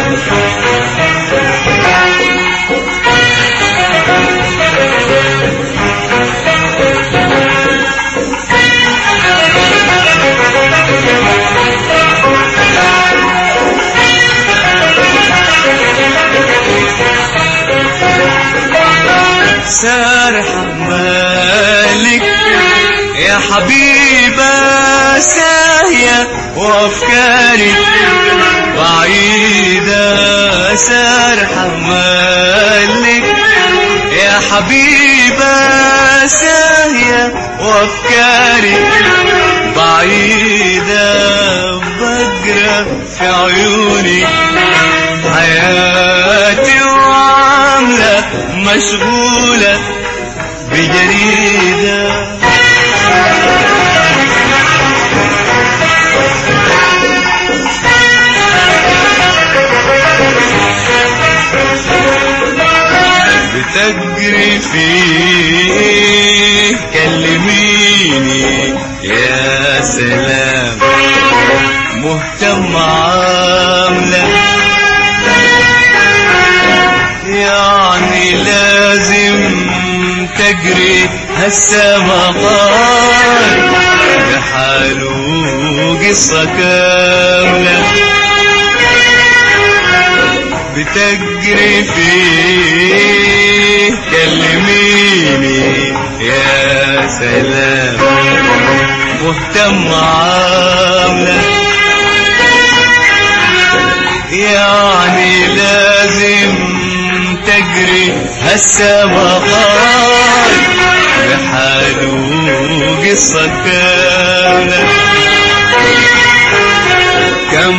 سارح مالك يا حبيبة ساهية وأفكاري بعيدة سارح مالك يا حبيبة ساهية وأفكاري بعيدة بقرا في عيوني حياتي وعاملة مشغولة بجريدة بتجري فيه كلميني يا سلام مهتم عاملة يعني لازم تجري هسه مقال لحاله قصة كاملة بتجري فيه كلميني يا سلام مهتم عاملة يعني لازم تجري هسه مقال لحاله قصة كاملة كم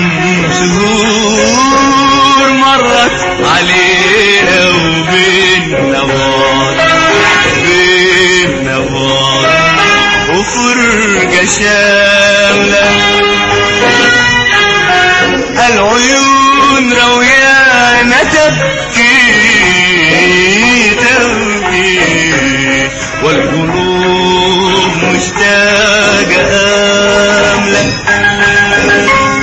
شهور مرت علينا وبيننا بعض بيننا بعض وفرقة شاملة العيون رويانة تبكي تبكي والقلوب مشتاقة آملة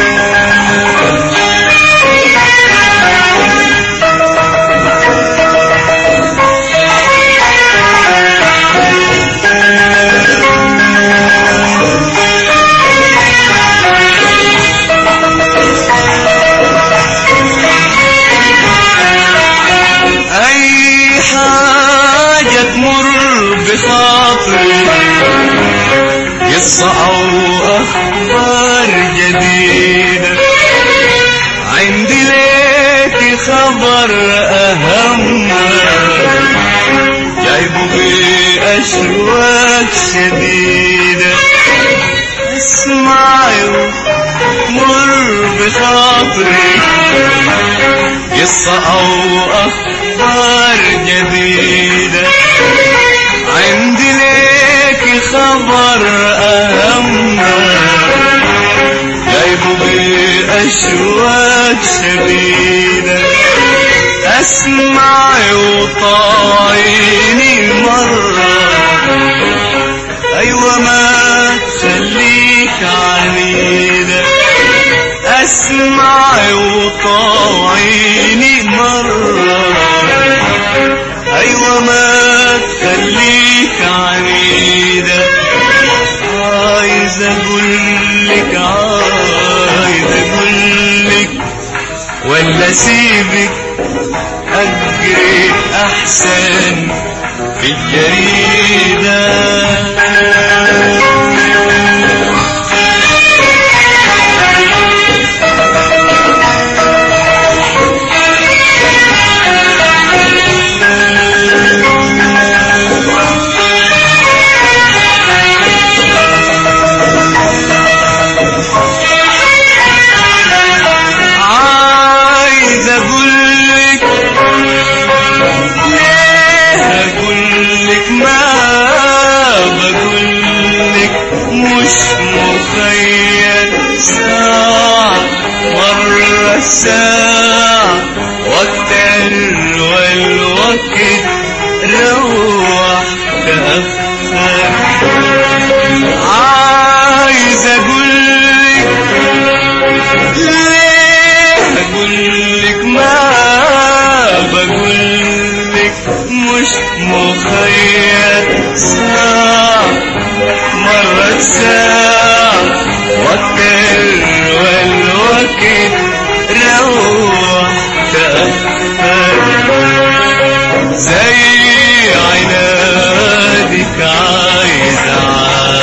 أي حاجة تمر بخاطري قصة أو أخبار جديدة عندي ليك خبر أهم جايبه بأشواق شديدة اسمعي مر بخاطري قصة أو أخبار جديدة عندي ليك خبر أهم جايبه بأشواق شديدة أسمعي وطاعيني مرة أيوة ما تخليك عنيدة اسمعي وطاوعيني مرة ايوة ما تخليك عنيدة عايز اقولك عايز اقولك ولا اسيبك اجري احسن في الجريدة عايز اقولك ليه اقولك ما بقولك مش مخيل ساعة مرة ساعة واكتر والوقت روح تأخر عايز اقولك ليه بقولك ما بقولك مش مخير ساعة مرة ساعة وقت والوقت روح تأخر زي عنادك عايز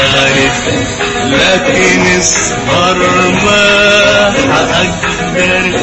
عارف لكن اصبر ما هقدر